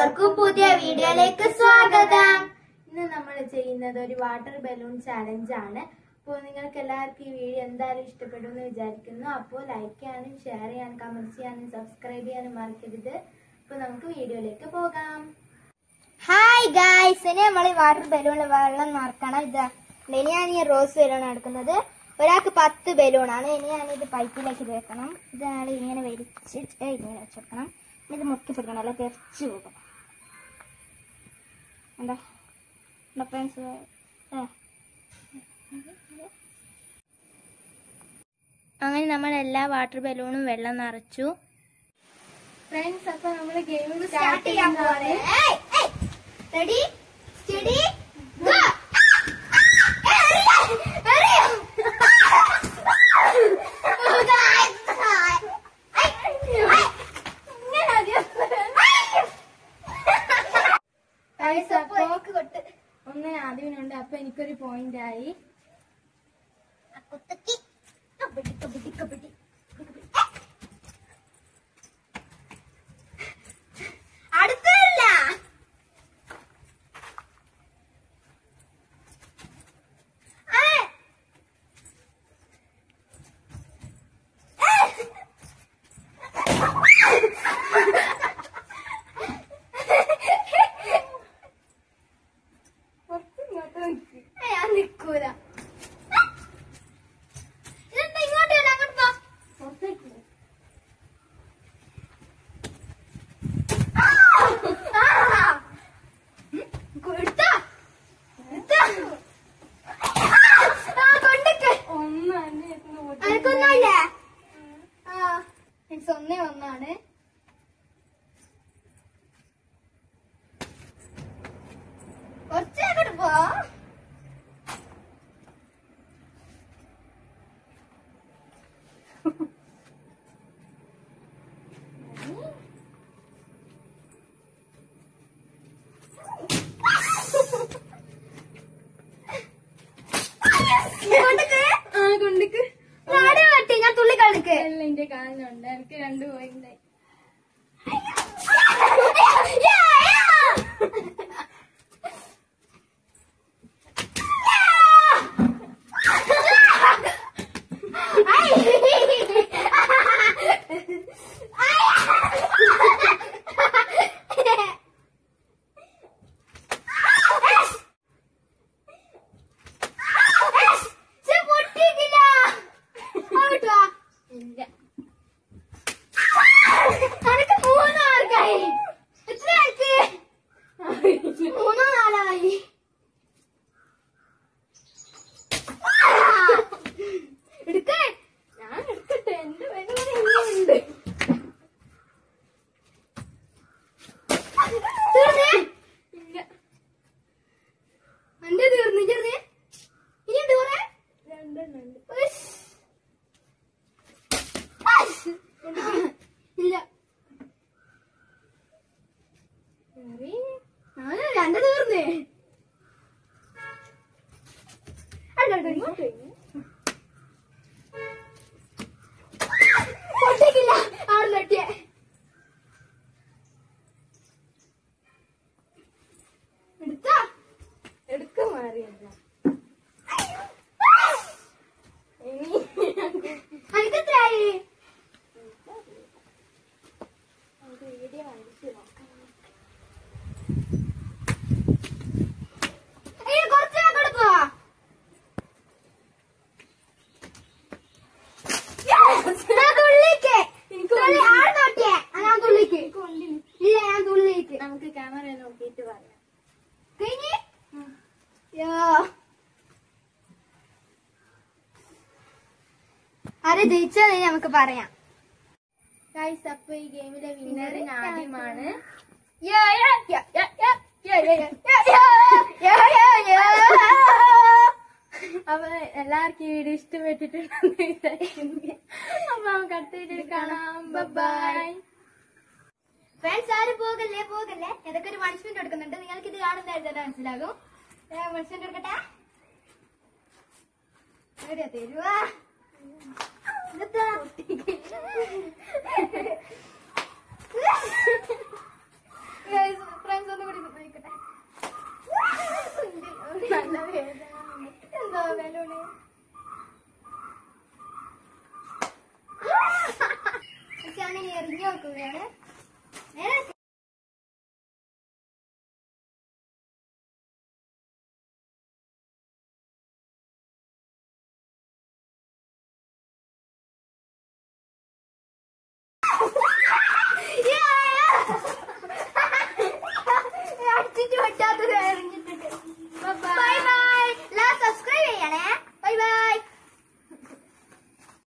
എല്ലാവർക്കും പുതിയ വീഡിയോയിലേക്ക് സ്വാഗതം ഇന്ന് നമ്മൾ ചെയ്യുന്നത് ഒരു വാട്ടർ ബലൂൺ ചാലഞ്ച് ആണ് അപ്പോൾ നിങ്ങൾക്ക് എല്ലാവർക്കും ഈ വീഡിയോ എന്തായാലും ഇഷ്ടപ്പെടുമെന്ന് വിചാരിക്കുന്നു അപ്പോൾ ലൈക്ക് ചെയ്യാനും ഷെയർ ചെയ്യാനും കമന്റ് ചെയ്യാനും സബ്സ്ക്രൈബ് ചെയ്യാനും മറക്കരുത് അപ്പോൾ നമുക്ക് വീഡിയോയിലേക്ക് പോകാം ഹായ് ഗായ്സ് ഇനി നമ്മൾ ഈ വാട്ടർ ബലൂണിൽ വെള്ളം നിറക്കണം ഇത് ഇനി ഞാൻ ഈ റോസ് ബലൂൺ എടുക്കുന്നത് ഒരാൾക്ക് പത്ത് ബലൂണാണ് ഇനി ഞാനിത് പൈപ്പിലേക്ക് വെക്കണം ഇത് ഞങ്ങൾ ഇങ്ങനെ വലിച്ചിട്ട് ഇങ്ങനെ വെച്ചെടുക്കണം ഇത് മുക്കി പിടിക്കണം അല്ല തെറിച്ച് പോകും എന്താ എന്താ ഫ്രണ്ട്സ് അങ്ങനെ നമ്മൾ എല്ലാ വാട്ടർ ബലൂണും വെള്ളം നിറച്ചു ഫ്രണ്ട്സ് അപ്പോൾ നമ്മൾ ഗെയിം സ്റ്റാർട്ട് ചെയ്യാൻ പോവാണ് റെഡി സ്റ്റഡി ഒന്ന് ആദ്യമുണ്ട് അപ്പൊ എനിക്കൊരു പോയിന്റ് ആയി അടുത്തല്ല കുറച്ച് ഇങ്ങോട്ട് നിൽക്ക് ഞാൻ നിക്കൂല ഇതെന്താ ഇങ്ങോട്ട് വരാൻ അങ്ങോട്ട് പോ പുറത്തേക്ക് പോ. ഒന്ന് എന്റെ അടുത്തുനിന്ന് ഓടി. ഒന്നേ ഒന്നാണ് കുറച്ചങ്ങോട്ട് പോ ആ കൊണ്ടിക്ക് നാട് വെട്ടി ഞാൻ തുള്ളി കളിക്ക് എല്ലാം എന്റെ കാലിനുണ്ട് എനിക്ക് രണ്ട് പോയിന്റ് ഇല്ല അനക്ക് മൂന്നോ ആൾക്കായി എത്ര ആൾക്ക് മൂന്നോ നാലായി എടുക്കേ ഞാൻ എടുക്കട്ടെ എന്റെ വേഗം ഇനിയുണ്ട് തീർന്നേ ഇല്ല എന്റെ തീർന്നു ചെറുതേ ഇനിയുണ്ട് കുറെ രണ്ടെണ്ണം ഉണ്ട് ഉയ്സ്. ഉയ്സ്. ഇല്ല കറി ഞാന് രണ്ട് തീർന്നേ അല്ല ഇങ്ങോട്ട് പൊട്ടിക്കില്ല അവിടെ നെട്ടിയെ എടുത്താ എടുക്ക മാറിയല്ല ഇനി അനക്കെത്രയായി നമുക്ക് വീഡിയോ അടിച്ചു നോക്കാം അയ്യോ കുറച്ച് അങ്ങോട്ട് പോവാ ഞാൻ തുള്ളിക്ക് തുള്ളി ആട് നോക്കിയേ ആ, ഞാൻ തുള്ളിക്ക് ഇല്ല ഞാൻ തുള്ളിക്ക് നമുക്ക് ക്യാമറ നോക്കിയിട്ട് പറയാം കഴിഞ്ഞ് യോ ആരെ ജയിച്ചത് നമുക്ക് പറയാം ഗൈസ് അപ്പൊ ഈ ഗെയിമിലെ വിന്നർ ആദ്യമാണ് യോ, യോ, യോ, യോ, യോ, യോ, യോ, യോ, യോ, യോ, യോ, യോ. അപ്പൊ എല്ലാവർക്കും ഈ വീഡിയോ ഇഷ്ടപ്പെട്ടിട്ടുണ്ടെന്ന് വിചാരിക്കുന്നു അപ്പൊ നമുക്ക് അടുത്ത വീഡിയോ കാണാം ബൈ ഫ്രണ്ട്സ് ആരും പോകല്ലേ പോകല്ലേ ഇതൊക്കെ ഒരു പണിഷ്മെന്റ് കൊടുക്കുന്നുണ്ട് നിങ്ങൾക്ക് ഇത് കാണുന്നതായിട്ട് മനസ്സിലാകും പണിഷ്മെന്റ് കൊടുക്കട്ടെ എവിടെയാ തരുവാ ഇതെത്താ? Guys, നോക്കുകയാണ്